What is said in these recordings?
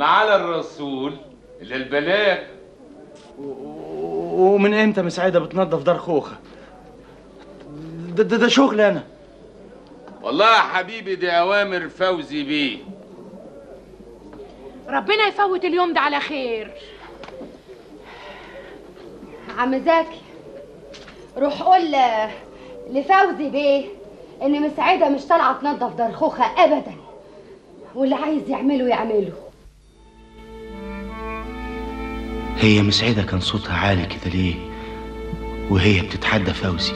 ما على الرسول الا البلاغ ومن امتى مسعده بتنظف دار خوخه ده, ده, ده شغل انا والله يا حبيبي دي اوامر فوزي بيه ربنا يفوت اليوم ده على خير عم زكي روح قول ل- لفوزي بيه ان مسعده مش طالعه تنظف دار خوخه ابدا واللي عايز يعمله يعمله هي مسعده كان صوتها عالي كده ليه وهي بتتحدى فوزي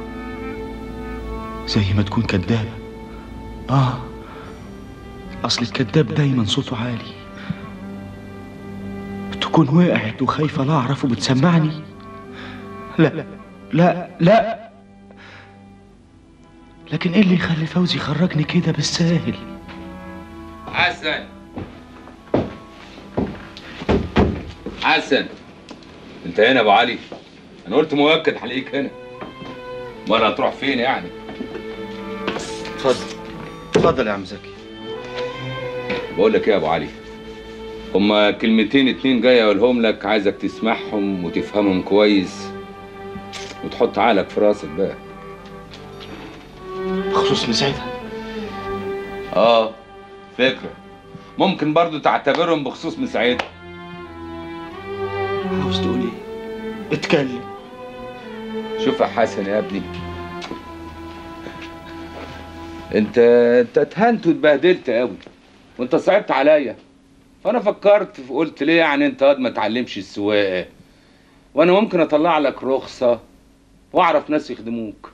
زي ما تكون كدابه اه اصل الكذاب دايما صوته عالي تكون وقعت وخايفه لا اعرف وبتسمعني لا لا لا لكن ايه اللي يخلي فوزي يخرجني كده بالساهل حسن حسن انت هنا يا ابو علي انا قلت مؤكد هلاقيك هنا امال هتروح فين يعني اتفضل اتفضل يا عم زكي بقول لك ايه يا ابو علي هما كلمتين اتنين جاي اقولهم لك عايزك تسمعهم وتفهمهم كويس وتحط عقلك في راسك بقى بخصوص مسعده اه فكرة ممكن برضو تعتبرهم بخصوص مساعدة عاوز تقول ايه اتكلم شوف يا حسن يا ابني انت انت اتهنت واتبهدلت قوي وانت صعبت عليا فانا فكرت قلت ليه يعني انت قد ما تعلمش السواقه وانا ممكن اطلع لك رخصه واعرف ناس يخدموك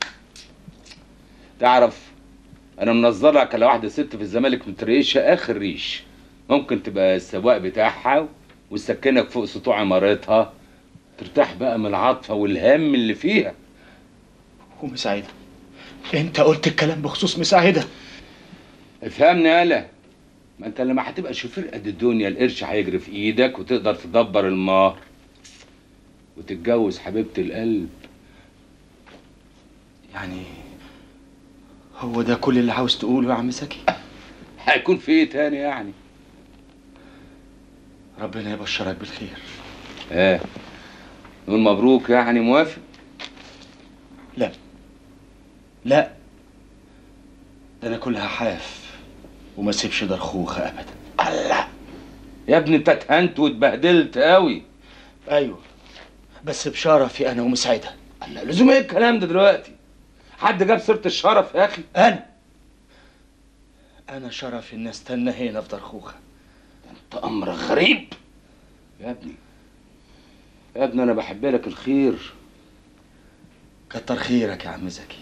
تعرف انا منظر لك على واحده ست في الزمالك متريشه اخر ريش ممكن تبقى السواق بتاعها وتسكنك فوق سطوع عمارتها ترتاح بقى من العاطفه والهم اللي فيها ومساعده انت قلت الكلام بخصوص مساعده افهمني يالا ما انت لما هتبقى شوفير قد الدنيا القرش هيجري في ايدك وتقدر تدبر المهر وتتجوز حبيبة القلب يعني هو ده كل اللي عاوز تقوله يا عم زكي هيكون في ايه تاني يعني ربنا يبشرك بالخير اه نقول مبروك يعني موافق لا لا ده انا كلها حاف وما سيبش دار خوخه ابدا الله يا ابني انت اتهنت واتبهدلت قوي ايوه بس بشرفي انا ومسعده الله لزوم ايه الكلام ده دلوقتي حد جاب سيره الشرف يا اخي انا انا شرفي ان استنى هنا في دار خوخه انت امر غريب يا ابني يا ابني انا بحب لك الخير كتر خيرك يا عم زكي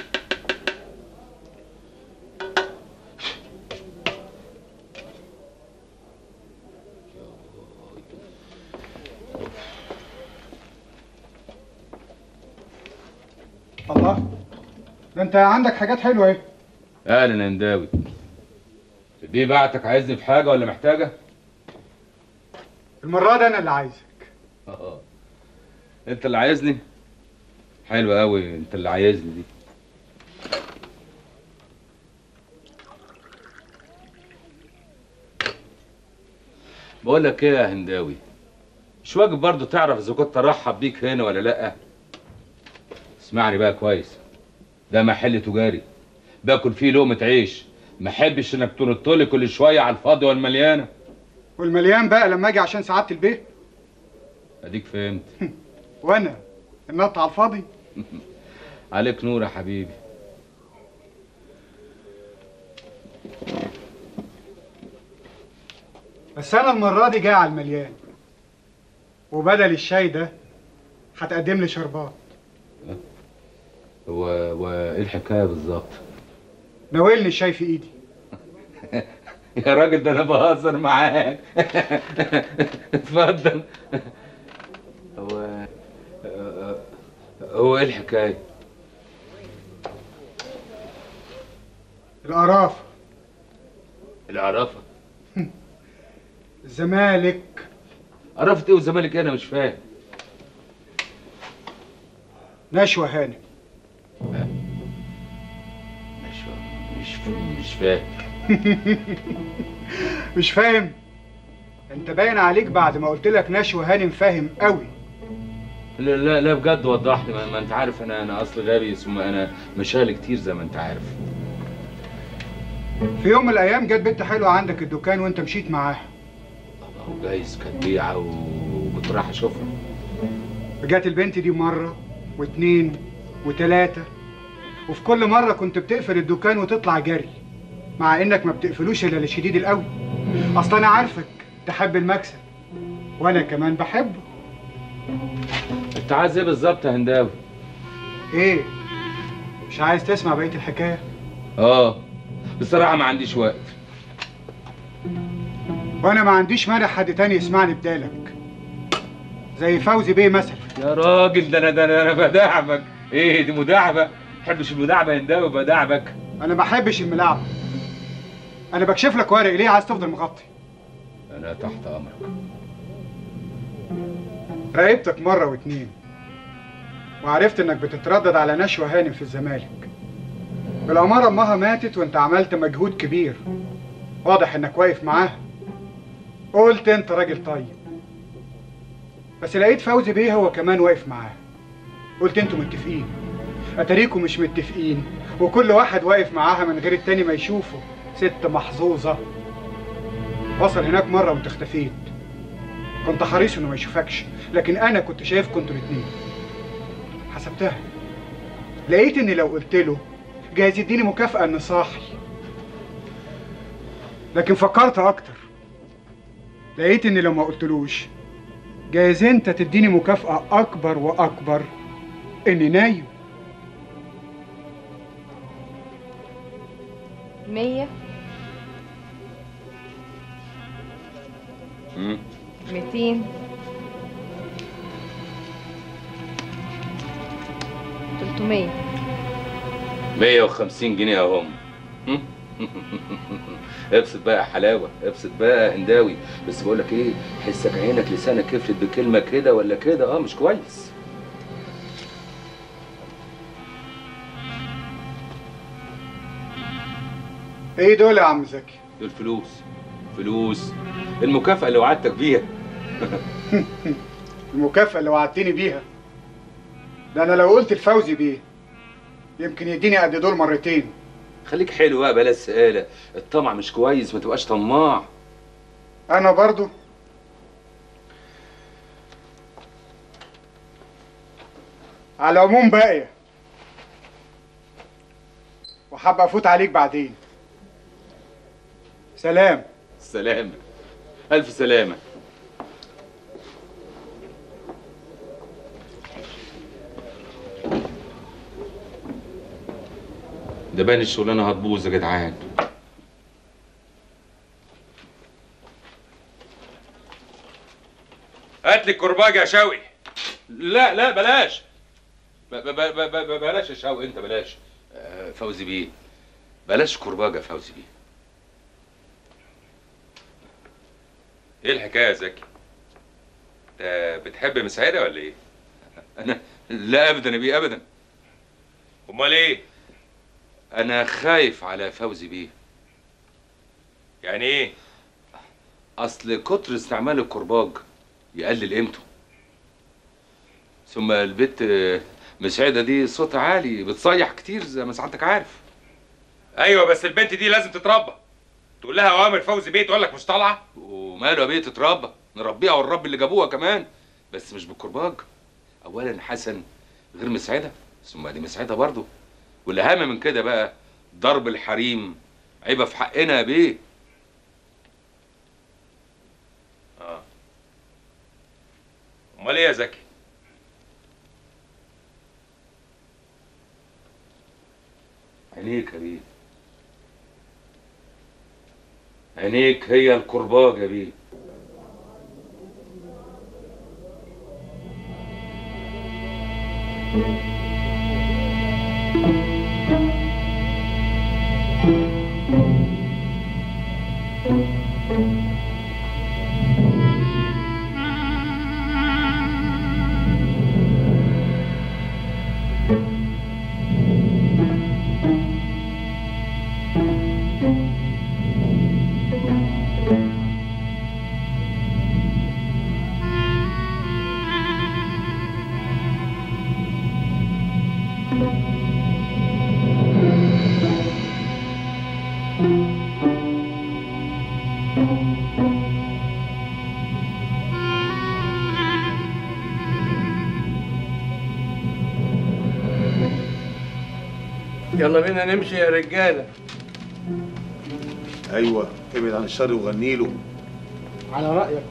الله ده انت عندك حاجات حلوه اهي اهلا يا نداوي دي بعتك عايزني في حاجه ولا محتاجه المره دي انا اللي عايزك اه انت اللي عايزني حلو قوي انت اللي عايزني دي بقول لك ايه يا هنداوي مش واجب برضه تعرف اذا كنت ارحب بيك هنا ولا لا اسمعني بقى كويس ده محل تجاري باكل فيه لقمه عيش ما احبش انك تنطلي كل شويه على الفاضي والمليانه والمليان بقى لما اجي عشان سعاده البيت اديك فهمت وانا النط على الفاضي عليك نور يا حبيبي بس انا المره دي جاي على المليان وبدل الشاي ده هتقدم لي شربات هو هو ايه الحكايه بالظبط ناولني الشاي في ايدي يا راجل ده انا بهزر معاك اتفضل هو هو ايه الحكايه القرافه العرافه الزمالك عرفت ايه والزمالك إيه؟ انا مش فاهم نشوى هانم مش مش مش فاهم مش فاهم انت باين عليك بعد ما قلت لك نشوى هانم فاهم قوي لا لا, لا بجد وضح لي ما, ما انت عارف انا انا اصل غبي ثم انا مشاغل كتير زي ما انت عارف في يوم من الايام جت بنت حلوه عندك الدكان وانت مشيت معاها هو جايز كانت بيعه وكنت رايح اشوفها جت البنت دي مره واتنين وتلاته وفي كل مره كنت بتقفل الدكان وتطلع جري مع انك ما بتقفلوش الا لشديد القوي اصل انا عارفك تحب المكسب وانا كمان بحبه انت عايز ايه بالظبط يا هنداوي ايه مش عايز تسمع بقيه الحكايه اه بصراحه ما عنديش وقت وانا ما عنديش مانع حد تاني يسمعني بدالك زي فوزي بيه مثلا يا راجل ده انا ده انا أنا بداعبك ايه دي مداعبه ما بحبش المداعبه يا هنداوي بداعبك انا ما بحبش الملاعب انا بكشف لك ورق ليه عايز تفضل مغطي انا تحت امرك راقبتك مره واتنين وعرفت انك بتتردد على نشوى هانم في الزمالك بالأمارة أمها ماتت وأنت عملت مجهود كبير واضح إنك واقف معاها قلت أنت راجل طيب بس لقيت فوزي بيه هو كمان واقف معاها قلت أنتوا متفقين أتاريكوا مش متفقين وكل واحد واقف معاها من غير التاني ما يشوفه ست محظوظة وصل هناك مرة وأنت اختفيت كنت حريص إنه ما يشوفكش لكن أنا كنت شايفكوا أنتوا الاتنين حسبتها لقيت إن لو قلت له جايز يديني مكافأة إن صاحي لكن فكرت أكتر لقيت إن لو ما قلتلوش جايز أنت تديني مكافأة أكبر وأكبر إني نايم مية مم. ميتين تلتمية 150 جنيه اهم ابسط بقى يا حلاوه ابسط بقى يا هنداوي بس بقول لك ايه حسك عينك لسانك كفلت بكلمه كده ولا كده اه مش كويس إيه دول يا عم زكي؟ دول فلوس فلوس المكافأة اللي وعدتك بيها المكافأة اللي وعدتني بيها ده أنا لو قلت لفوزي بيه يمكن يديني قد دول مرتين خليك حلو بقى بلاش سقالة الطمع مش كويس ما تبقاش طماع أنا برضو على العموم باقية وحابة أفوت عليك بعدين سلام سلامة ألف سلامة ده باين الشغلانة هتبوظ يا جدعان هات لي الكرباج يا شوقي لا لا بلاش ب- ب- ب- ب- ب- بلاش يا شوقي انت بلاش آه، فوزي بيه بلاش كرباج يا فوزي بيه ايه الحكايه يا زكي انت بتحب مسعده ولا ايه انا لا ابدا يا بيه ابدا امال ايه انا خايف على فوزي بيه يعني ايه اصل كتر استعمال الكرباج يقلل قيمته ثم البت آه، مسعده دي صوتها عالي بتصيح كتير زي ما سعادتك عارف ايوه بس البنت دي لازم تتربى تقول لها اوامر فوزي بيه تقول لك مش طالعه وماله يا بيه تتربى نربيها والرب اللي جابوها كمان بس مش بالكرباج اولا حسن غير مسعده ثم دي مسعده برضه والاهم من كده بقى ضرب الحريم عيبه في حقنا يا بيه اه امال ايه يا زكي عينيك يا بيه عينيك هي الكرباج يا بيه يلا بينا نمشي يا رجاله ايوه ابعد عن الشر وغني له على رايك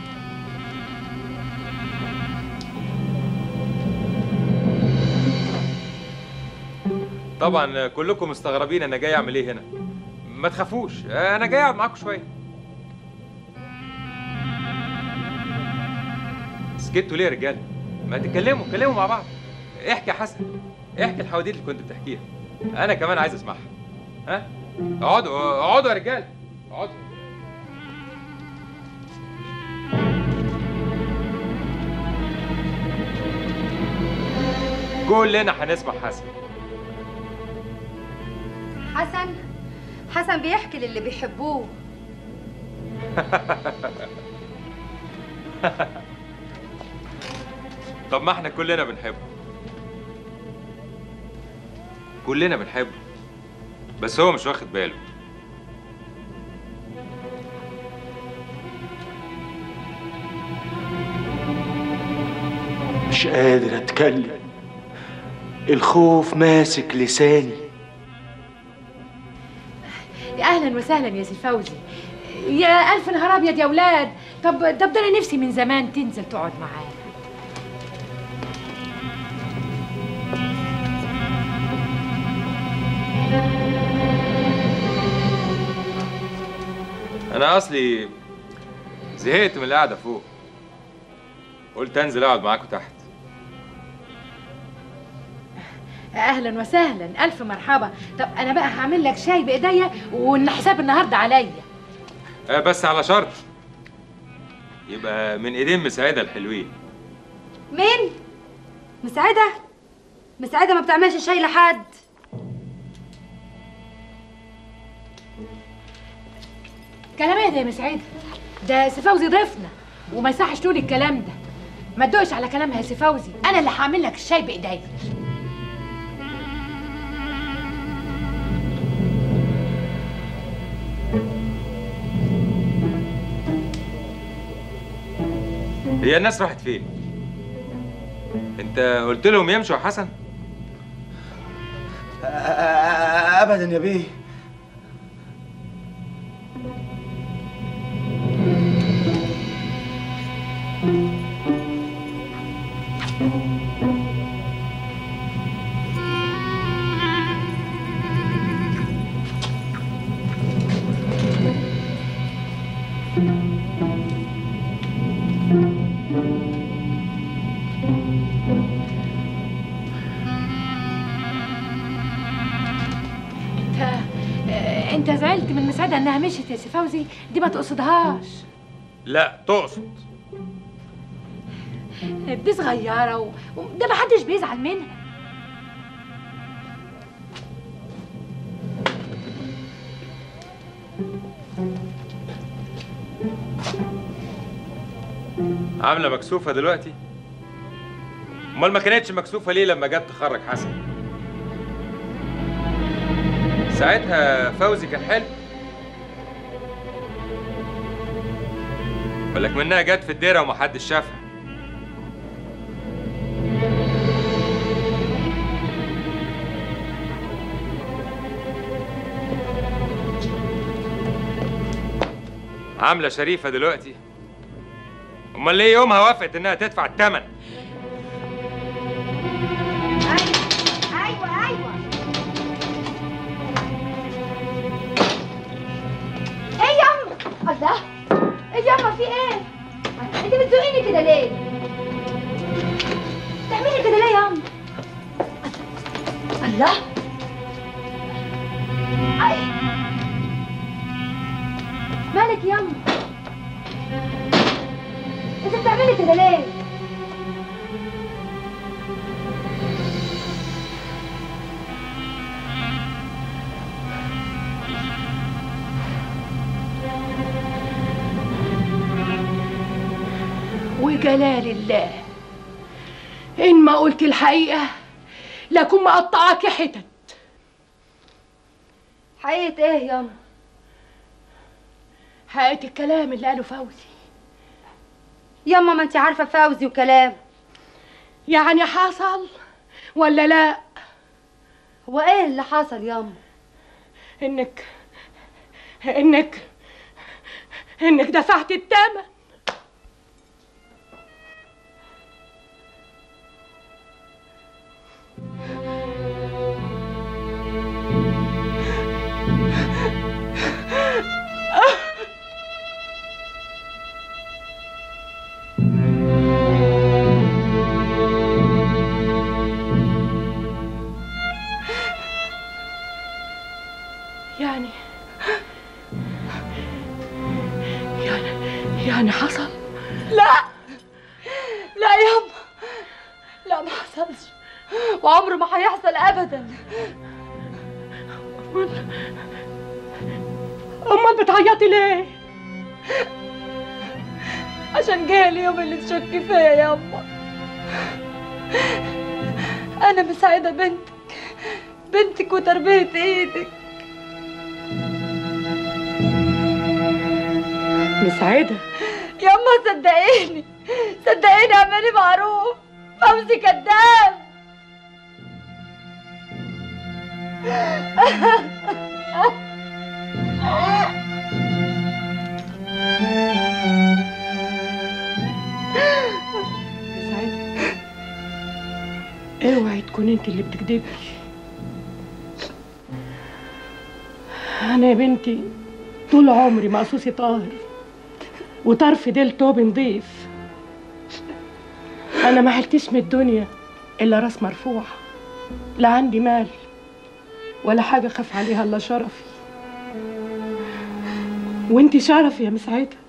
طبعا كلكم مستغربين انا جاي اعمل ايه هنا ما تخافوش انا جاي اقعد معاكم شويه سكتوا ليه يا رجاله ما تتكلموا اتكلموا مع بعض احكي يا حسن احكي الحواديت اللي كنت بتحكيها انا كمان عايز اسمعها ها اقعدوا اقعدوا يا رجاله اقعدوا كلنا هنسمع حسن حسن حسن بيحكي للي بيحبوه طب ما احنا كلنا بنحبه كلنا بنحبه بس هو مش واخد باله مش قادر اتكلم الخوف ماسك لساني يا اهلا وسهلا يا سي فوزي يا الف نهار ابيض يا اولاد طب طب ده انا نفسي من زمان تنزل تقعد معانا انا اصلي زهقت من القعده فوق قلت انزل اقعد معاكم تحت اهلا وسهلا الف مرحبا طب انا بقى هعمل لك شاي بايديا والحساب النهارده عليا آه بس على شرط يبقى من ايدين مساعده الحلوين مين مساعدة مساعدة ما بتعملش شاي لحد كلام ايه ده يا مسعود ده سي فوزي ضيفنا وما يصحش تقول الكلام ده ما تدوقش على كلامها يا سي فوزي انا اللي هعمل لك الشاي بايديا هي الناس راحت فين انت قلت لهم يمشوا يا حسن ابدا يا بيه انت آه، انت زعلت من مسعده انها مشيت يا سي فوزي دي ما تقصدهاش لا تقصد دي صغيره و... وده ما حدش بيزعل منها عامله مكسوفه دلوقتي امال ما كانتش مكسوفه ليه لما جت تخرج حسن ساعتها فوزي كان حلو بالك منها جت في الديره ومحدش شافها عامله شريفه دلوقتي امال ليه يومها وافقت انها تدفع الثمن ايوه ايوه ايه ياما الله ايه ياما في ايه انت بتزقيني كده ليه تعملي كده ليه ياما الله اي مالك ياما انت بتعملي كده ليه وجلال الله ان ما قلت الحقيقه لكن مقطعاك حتت حقيقة ايه ياما حقيقه الكلام اللي قاله فوزي ياما ما انت عارفة فوزي وكلام يعني حصل ولا لا هو ايه اللي حصل ياما انك انك انك دفعت الثمن يعني يعني يعني حصل لا لا ياما لا ما حصلش وعمره ما هيحصل ابدا امال بتعيطي ليه عشان جه اليوم اللي تشك فيا ياما انا مساعده بنتك بنتك وتربيه ايدك مساعدة ياما صدقيني صدقيني اعملي معروف فوزي كذاب مساعدة اوعي تكون انت اللي بتكدبي انا يا بنتي طول عمري مقصوصي طاهر وطرف ديل توب نضيف انا ما حلتش من الدنيا الا راس مرفوع لا عندي مال ولا حاجه خاف عليها الا شرفي وانتي شرفي يا مسعده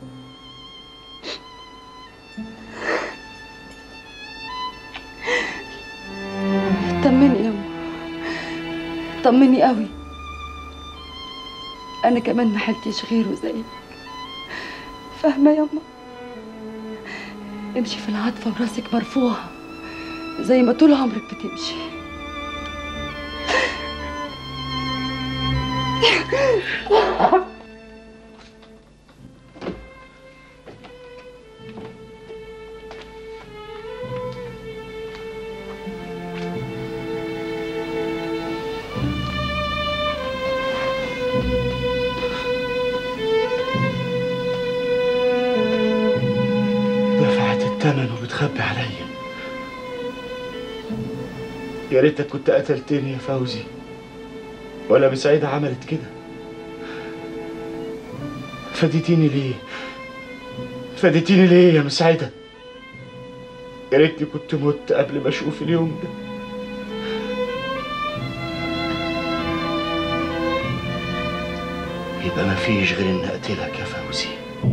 طمني ياما طمني قوي انا كمان ما حلتش غيره زيك فاهمه ياما امشي في العاطفه وراسك مرفوعه زي ما طول عمرك بتمشي دفعت الثمن وبتخبي عليا يا ريتك كنت قتلتني يا فوزي ولا مسعيدة عملت كده فديتيني ليه فديتيني ليه يا مسعيدة يا ريتني كنت مت قبل ما اشوف اليوم ده يبقى مفيش غير ان اقتلك يا فوزي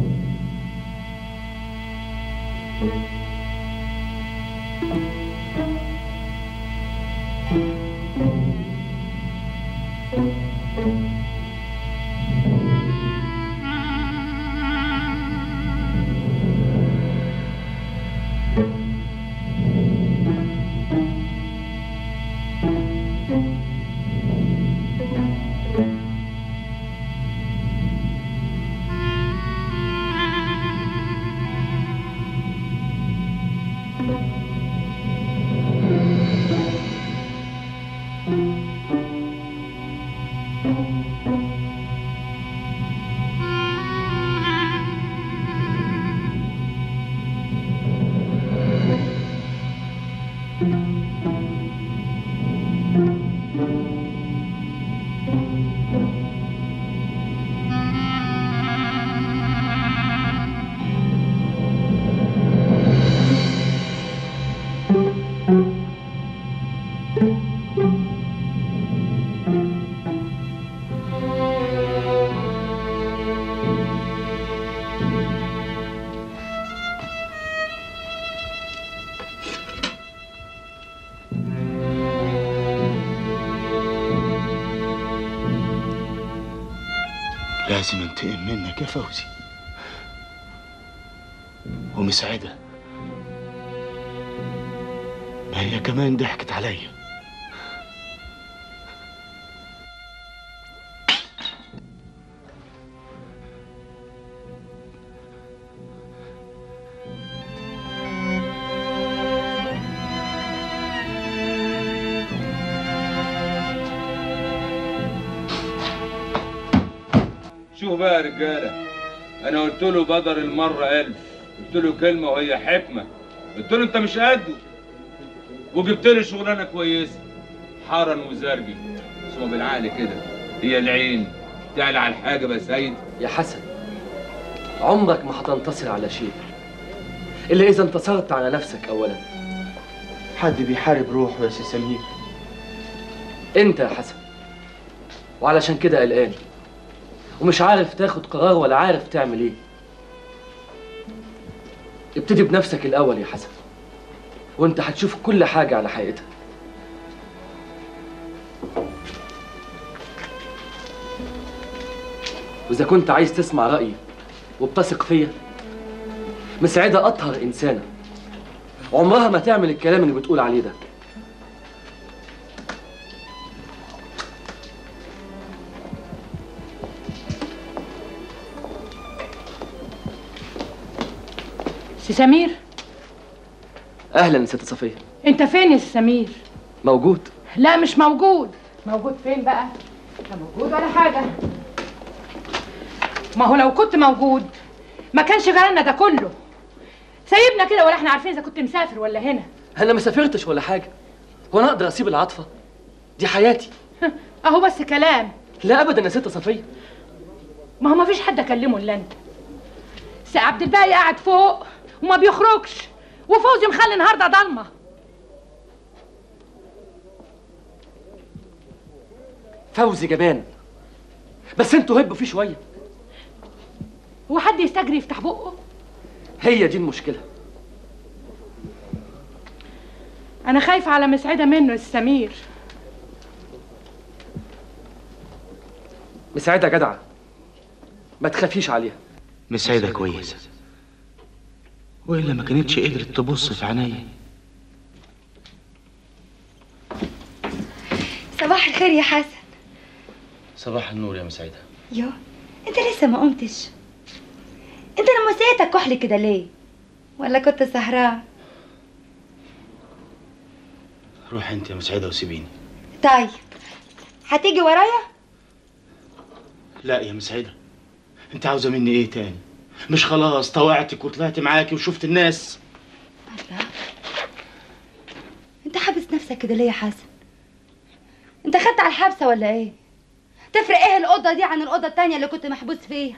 لازم انتقم منك يا فوزي ومسعدة ما هي كمان ضحكت عليا عارفه بقى يا رجاله انا قلت له بدل المره الف قلت له كلمه وهي حكمه قلت له انت مش قده وجبت لي شغلانه كويسه حارا وزرجي ثم بالعقل كده هي العين تعلى على الحاجه يا سيد يا حسن عمرك ما هتنتصر على شيء إلا إذا انتصرت على نفسك أولا حد بيحارب روحه يا سي سمير أنت يا حسن وعلشان كده قلقان ومش عارف تاخد قرار ولا عارف تعمل إيه ابتدي بنفسك الأول يا حسن وأنت هتشوف كل حاجة على حقيقتها وإذا كنت عايز تسمع رأيي وبتثق فيا مسعدة أطهر إنسانة عمرها ما تعمل الكلام اللي بتقول عليه ده سي سمير أهلا يا ست صفية انت فين يا سي سمير موجود لا مش موجود موجود فين بقى لا موجود ولا حاجه ما هو لو كنت موجود ما كانش جرالنا ده كله سايبنا كده ولا احنا عارفين اذا كنت مسافر ولا هنا أنا ما سافرتش ولا حاجة هو أنا أقدر أسيب العاطفة دي حياتي اهو بس كلام لا أبدا يا ست صفية ما هو ما فيش حد اكلمه الا انت سي عبد الباقي قاعد فوق وما بيخرجش وفوزي مخلي النهارده ضلمه فوزي جبان بس انتوا هبوا فيه شوية هو حد يستجري يفتح بقه هي دي المشكلة انا خايفه على مسعده منه يا سي سمير مساعدة جدعة ما تخافيش عليها مسعدة كويسة وإلا ما كانتش قدرت تبص في عينيا صباح الخير يا حسن صباح النور يا مسعدة يو انت لسه ما قمتش انت لما سيتك كحل كده ليه ولا كنت سهران روح انت يا مسعدة وسيبيني طيب هتيجي ورايا لا يا مسعدة انت عاوزة مني ايه تاني مش خلاص طوعتك وطلعت معاكي وشفت الناس الله انت حابس نفسك كده ليه يا حسن انت خدت على الحبسه ولا ايه تفرق ايه الاوضه دي عن الاوضه التانية اللي كنت محبوس فيها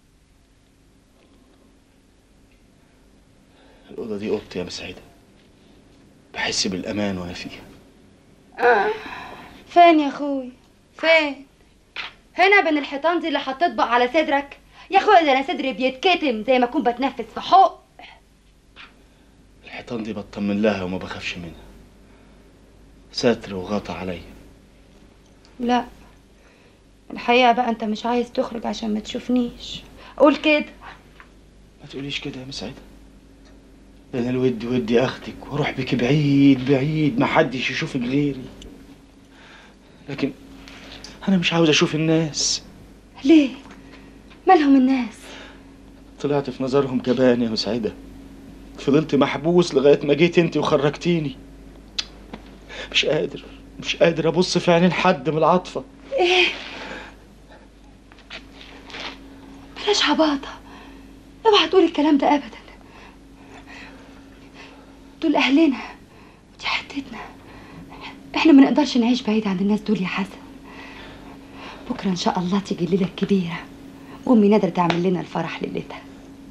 الأوضة دي أوضتي يا مسعدة بحس بالأمان وأنا فيها آه. فين يا اخوي فين هنا بين الحيطان دي اللي هتطبق على صدرك يا اخويا ده انا صدري بيتكتم زي ما اكون بتنفس في حق الحيطان دي بطمن لها وما بخافش منها ستر وغطى عليا لا الحقيقه بقى انت مش عايز تخرج عشان ما تشوفنيش قول كده ما تقوليش كده يا مسعدة ده انا الود ودي اخدك واروح بك بعيد بعيد ما حدش يشوفك غيري لكن انا مش عاوز اشوف الناس ليه مالهم الناس طلعت في نظرهم جبان يا مسعدة فضلت محبوس لغاية ما جيت انت وخرجتيني مش قادر مش قادر ابص في عينين حد من العاطفة ايه بلاش عباطه اوعى تقول الكلام ده ابدا دول اهلنا ودي حتتنا احنا ما نقدرش نعيش بعيد عن الناس دول يا حسن بكره ان شاء الله تيجي الليله الكبيره وامي نادره تعمل لنا الفرح ليلتها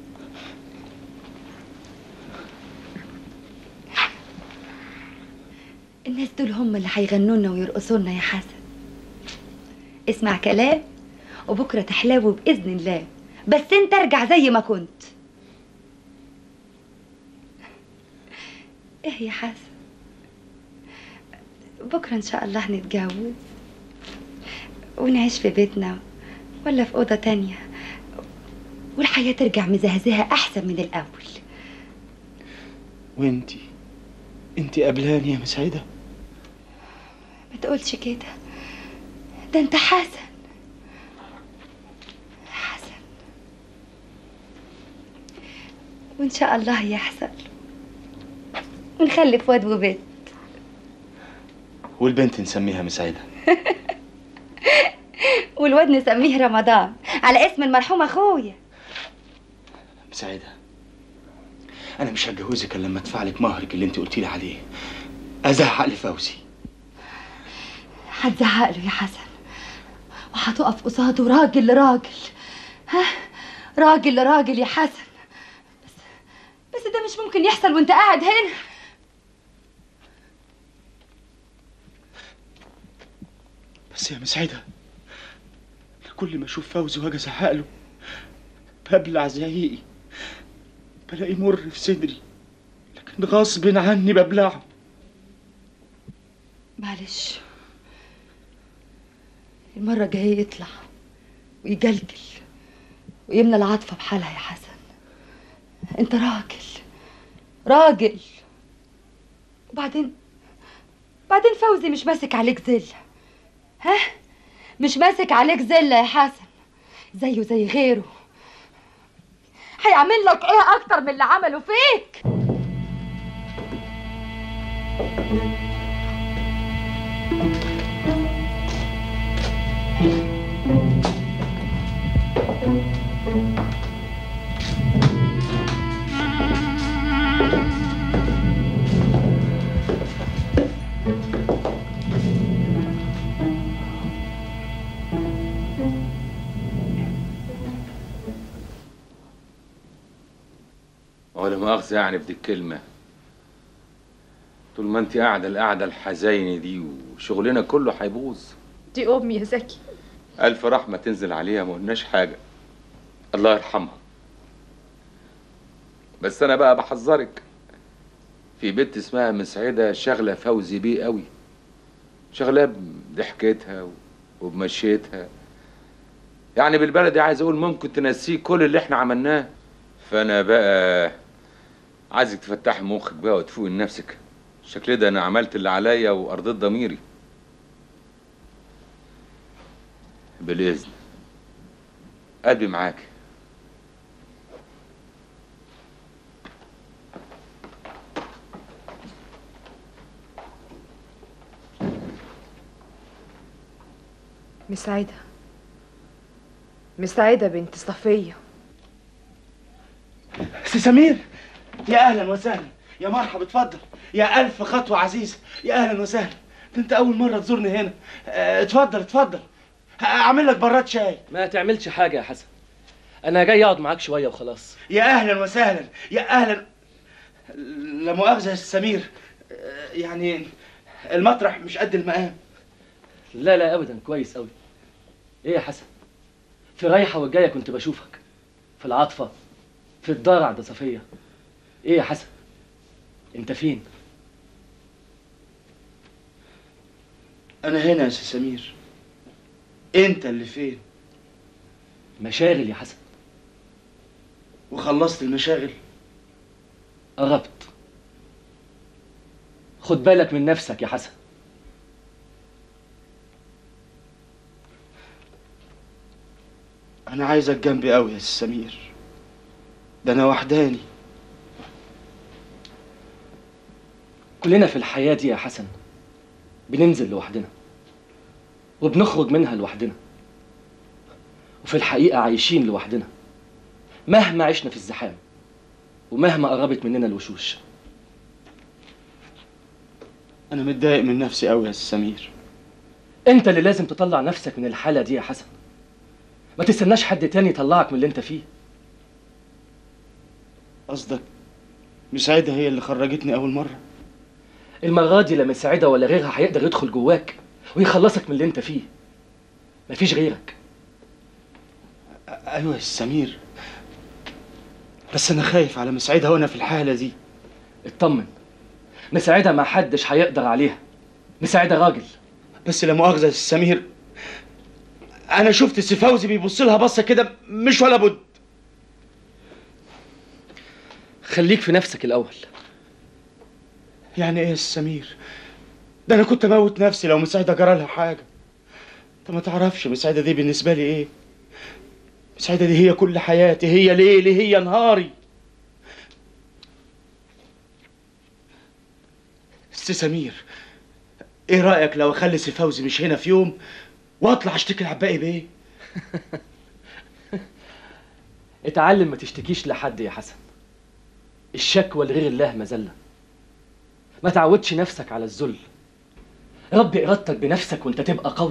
الناس دول هم اللي هيغنوا لنا ويرقصوا لنا يا حسن اسمع كلام وبكره تحلاوي باذن الله بس انت ارجع زي ما كنت ايه يا حسن بكره ان شاء الله نتجوز ونعيش في بيتنا ولا في اوضه تانية والحياه ترجع مزهزهه احسن من الاول وانتي انتي قبلاني يا مسعدة ما تقولش كده ده انت حسن حسن وان شاء الله يحصل ونخلف واد وبنت والبنت نسميها مسعدة والواد نسميه رمضان على اسم المرحوم اخويا مساعدة انا مش هتجوزك الا لما ادفع لك مهرك اللي انت قلتي لي عليه ازهق لفوزي هتزعق له يا حسن وهتقف قصاده راجل لراجل ها راجل لراجل يا حسن بس بس ده مش ممكن يحصل وانت قاعد هنا بس يا مسعدة أنا كل ما اشوف فوزي واجي ازهق له ببلع زعيقي بلاقي مر في صدري لكن غصب عني ببلعه معلش المرة الجاية يطلع ويجلجل ويمنى العاطفة بحالها يا حسن انت راجل راجل وبعدين بعدين فوزي مش ماسك عليك زلة ها مش ماسك عليك زلة يا حسن زيه زي غيره هيعمل لك ايه اكتر من اللي عمله فيك ولا مؤاخذة يعني في دي الكلمة طول ما انت قاعدة القعدة الحزينة دي وشغلنا كله هيبوظ دي امي يا زكي ألف رحمة تنزل عليها ما قلناش حاجة الله يرحمها بس أنا بقى بحذرك في بنت اسمها مسعدة شغلة فوزي بيه قوي شغلة بضحكتها و- وبمشيتها يعني بالبلدي عايز أقول ممكن تنسيه كل اللي احنا عملناه فأنا بقى عايزك تفتحي مخك بقى وتفوقي لنفسك شكل ده أنا عملت اللي عليا وأرضيت ضميري بالإذن قلبي معاك مساعدة مساعدة بنت صفية سي سمير يا اهلا وسهلا يا مرحبا اتفضل يا الف خطوه عزيزه يا اهلا وسهلا ده انت اول مره تزورني هنا اه، اتفضل اتفضل اعمل لك براد شاي ما تعملش حاجة يا حسن أنا جاي أقعد معاك شوية وخلاص يا اهلا وسهلا يا اهلا لا مؤاخذه يا سي سمير اه، يعني المطرح مش قد المقام لا لا أبدا كويس أوي إيه يا حسن في رايحة والجاية كنت بشوفك في العاطفة في الدار عند صفية إيه يا حسن أنت فين انا هنا يا سي سمير انت اللي فين مشاغل يا حسن وخلصت المشاغل قربت خد بالك من نفسك يا حسن انا عايزك جنبي قوي يا سي سمير ده انا وحداني كلنا في الحياة دي يا حسن بننزل لوحدنا وبنخرج منها لوحدنا وفي الحقيقة عايشين لوحدنا مهما عشنا في الزحام ومهما قربت مننا الوشوش انا متضايق من نفسي قوي يا سي سمير انت اللي لازم تطلع نفسك من الحالة دي يا حسن ما تستناش حد تاني يطلعك من اللي انت فيه قصدك مساعدة هي اللي خرجتني اول مرة المرة دي لا مساعدة ولا غيرها هيقدر يدخل جواك ويخلصك من اللي انت فيه مفيش غيرك ايوه يا سي سمير بس انا خايف على مساعدة وانا في الحالة دي اطمن مساعدة ما حدش هيقدر عليها مساعدة راجل بس لا مؤاخذة يا سي سمير انا شفت سي فوزي بيبص لها بصة كده مش ولا بد خليك في نفسك الأول يعني ايه يا سي سمير ده انا كنت اموت نفسي لو مساعدة جرى لها حاجة انت ما تعرفش مساعدة دي بالنسبة لي ايه مساعدة دي هي كل حياتي هي ليلي هي نهاري سي سمير ايه رأيك لو اخلي سي فوزي مش هنا في يوم واطلع اشتكي لعباقي بيه اتعلم ما تشتكيش لحد يا حسن الشكوى لغير الله مذلة ما تعودش نفسك على الذل ربي إرادتك بنفسك وانت تبقى قوي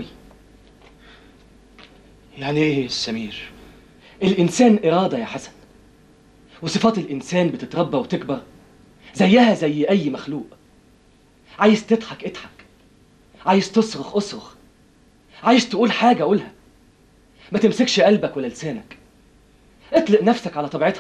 يعني ايه السمير الإنسان إرادة يا حسن وصفات الإنسان بتتربى وتكبر زيها زي أي مخلوق عايز تضحك اضحك عايز تصرخ اصرخ عايز تقول حاجة قولها ما تمسكش قلبك ولا لسانك اطلق نفسك على طبيعتها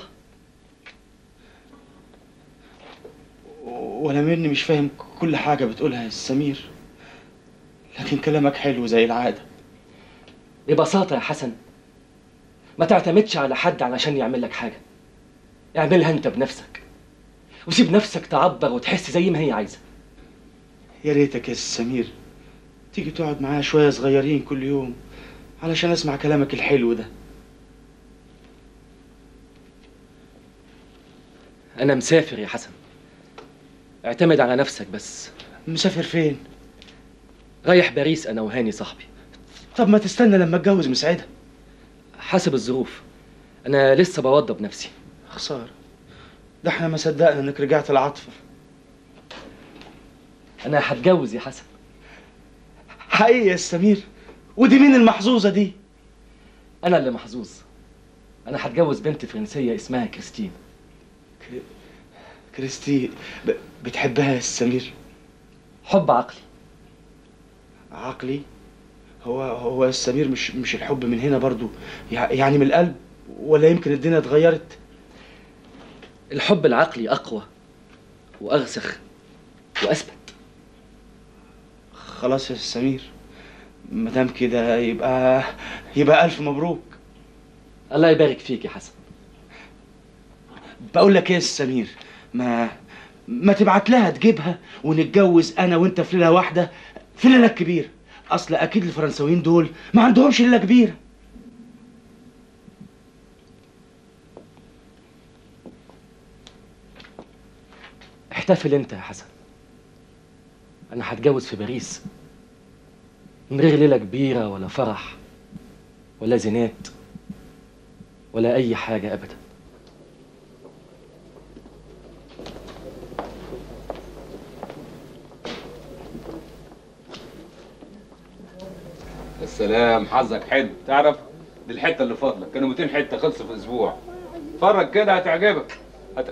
ولا مني مش فاهم كل حاجة بتقولها يا السمير لكن كلامك حلو زي العادة ببساطة يا حسن ما تعتمدش على حد علشان يعمل لك حاجة اعملها انت بنفسك وسيب نفسك تعبر وتحس زي ما هي عايزة يا ريتك يا السمير تيجي تقعد معايا شوية صغيرين كل يوم علشان اسمع كلامك الحلو ده أنا مسافر يا حسن اعتمد على نفسك بس مسافر فين؟ رايح باريس أنا وهاني صاحبي طب ما تستنى لما اتجوز مسعدة حسب الظروف أنا لسه بوضب نفسي خسارة ده احنا ما صدقنا انك رجعت العاطفة أنا هتجوز يا حسن حقيقي يا السمير ودي مين المحظوظة دي؟ أنا اللي محظوظ أنا هتجوز بنت فرنسية اسمها كريستين كريستي ب... بتحبها يا السمير حب عقلي عقلي هو هو السمير مش مش الحب من هنا برضو يع- يعني من القلب ولا يمكن الدنيا اتغيرت الحب العقلي أقوى وأرسخ وأثبت خلاص يا السمير ما دام كده يبقى يبقى الف مبروك الله يبارك فيك يا حسن بقول لك ايه يا السمير ما ما تبعت لها تجيبها ونتجوز انا وانت في ليله واحده في ليله كبيره اصل اكيد الفرنساويين دول ما عندهمش ليله كبيره احتفل انت يا حسن انا هتجوز في باريس من غير ليله كبيره ولا فرح ولا زينات ولا اي حاجه ابدا السلام حظك حلو تعرف دي الحته اللي فاضله كانوا 200 حته خلصوا في اسبوع اتفرج كده هتعجبك هت...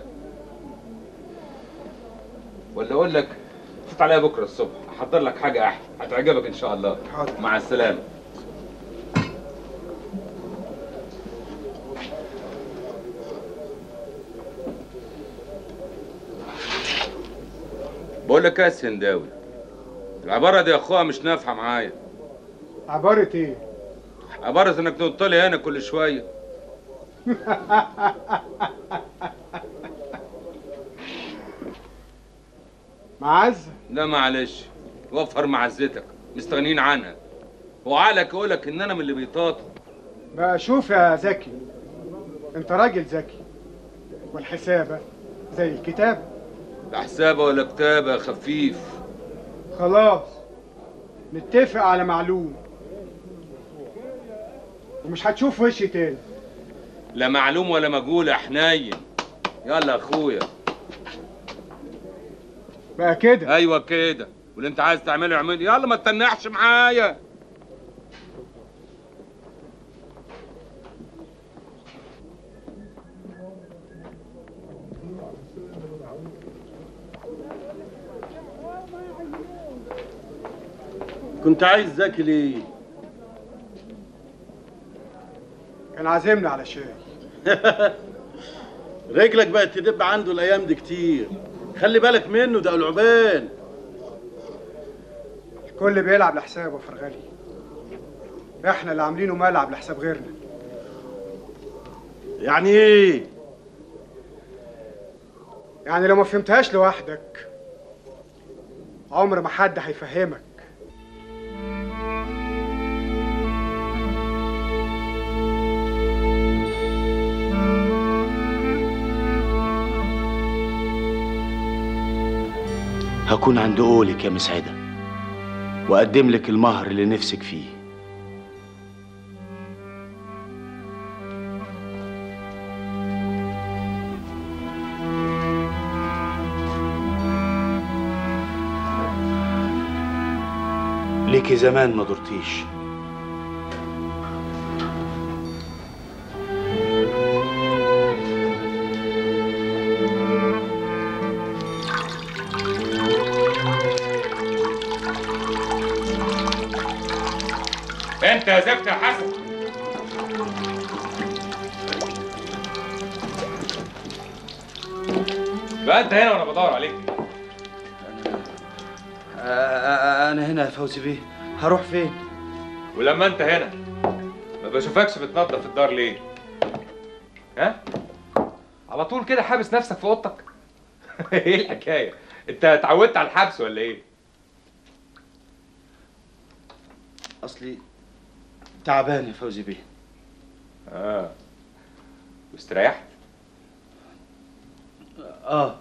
ولا اقول لك فوت عليا بكره الصبح احضر لك حاجه احلى هتعجبك ان شاء الله حاضر. مع السلامه بقول لك ايه يا سنداوي العباره دي يا اخويا مش نافعه معايا عبارة ايه؟ عباره انك تنط لي هنا كل شويه معز لا معلش وفر معزتك مستغنيين عنها وعقلك يقولك ان انا من اللي بيطاطوا بقى شوف يا زكي انت راجل ذكي والحسابة زي الكتاب لا حسابه ولا كتابه يا خفيف خلاص نتفق على معلوم ومش هتشوف وشي تاني لا معلوم ولا مجهول يا حنين يلا يا اخويا بقى كده ايوه كده واللي انت عايز تعمله اعمله يلا ما تتنحش معايا كنت عايز زكي ليه؟ كان عازمني على شاي رجلك بقت تدب عنده الايام دي كتير خلي بالك منه ده العبان الكل بيلعب لحسابه فرغلي احنا اللي عاملينه ملعب لحساب غيرنا يعني ايه؟ يعني لو ما فهمتهاش لوحدك عمر ما حد هيفهمك هكون عند قولك يا مسعدة وأقدم لك المهر اللي نفسك فيه ليكي زمان ما درتيش انت يا زفت يا حسن بقى انت هنا وانا بدور عليك انا هنا يا فوزي بيه هروح فين ولما انت هنا ما بشوفكش بتنظف الدار ليه ها على طول كده حابس نفسك في اوضتك ايه الحكايه انت اتعودت على الحبس ولا ايه اصلي تعبان يا فوزي بيه اه واستريحت اه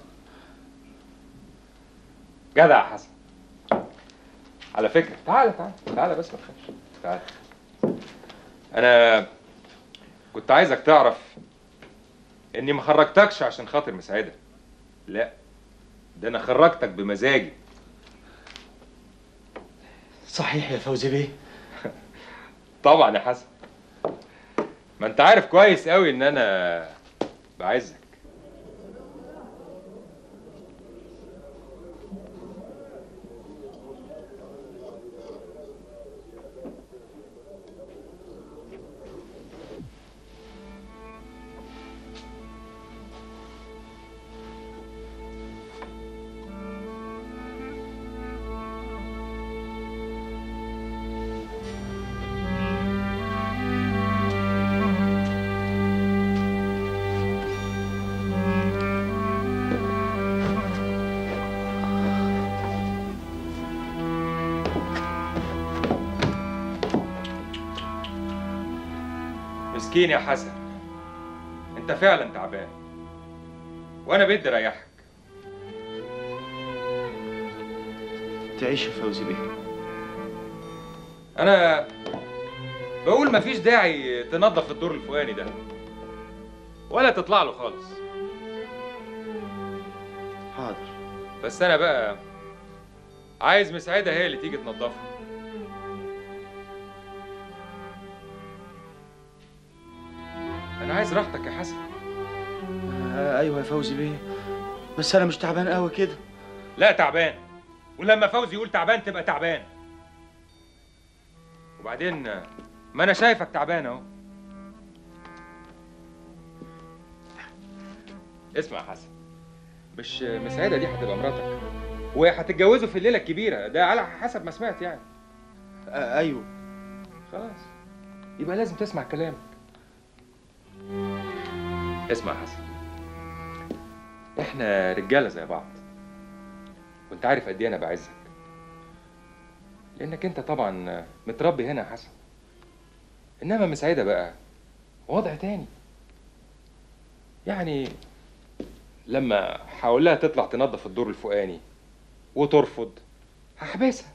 جدع يا حسن على فكره تعالى تعالى تعالى بس ما تخافش تعالى انا كنت عايزك تعرف اني ما خرجتكش عشان خاطر مساعده لا ده انا خرجتك بمزاجي صحيح يا فوزي بيه طبعا يا حسن ما انت عارف كويس قوي ان انا بعزك مسكين يا حسن انت فعلا تعبان وانا بدي اريحك تعيش يا فوزي بيه انا بقول مفيش داعي تنظف الدور الفوقاني ده ولا تطلع له خالص حاضر بس انا بقى عايز مساعده هي اللي تيجي تنظفه انا عايز راحتك يا حسن آه ايوه يا فوزي بيه بس انا مش تعبان قوي كده لا تعبان ولما فوزي يقول تعبان تبقى تعبان وبعدين ما انا شايفك تعبان اهو اسمع يا حسن مش مساعدة دي هتبقى مراتك وهتتجوزوا في الليلة الكبيرة ده على حسب ما سمعت يعني آه ايوه خلاص يبقى لازم تسمع كلامك اسمع يا حسن احنا رجاله زي بعض وانت عارف قد ايه انا بعزك لانك انت طبعا متربي هنا يا حسن انما مسعده بقى وضع تاني يعني لما هقول لها تطلع تنظف الدور الفوقاني وترفض هحبسها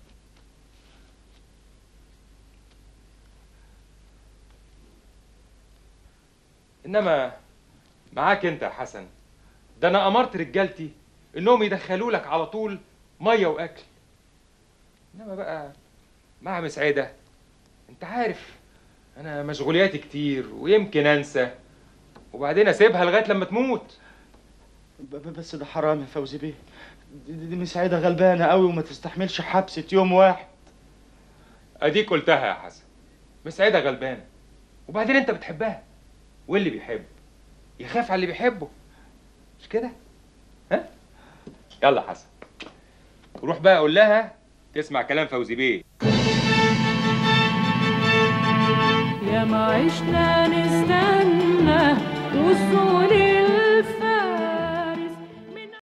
انما معاك انت يا حسن ده انا امرت رجالتي انهم يدخلوا لك على طول ميه واكل انما بقى مع مسعده انت عارف انا مشغولياتي كتير ويمكن انسى وبعدين اسيبها لغايه لما تموت ب- ب- بس ده حرام يا فوزي بيه دي, دي دي مساعدة غلبانة قوي وما تستحملش حبسة يوم واحد اديك قلتها يا حسن مسعده غلبانه وبعدين انت بتحبها واللي بيحب يخاف على اللي بيحبه مش كده ها يلا يا حسن روح بقى قول لها تسمع كلام فوزي بيه يا ما عشنا نستنى وصول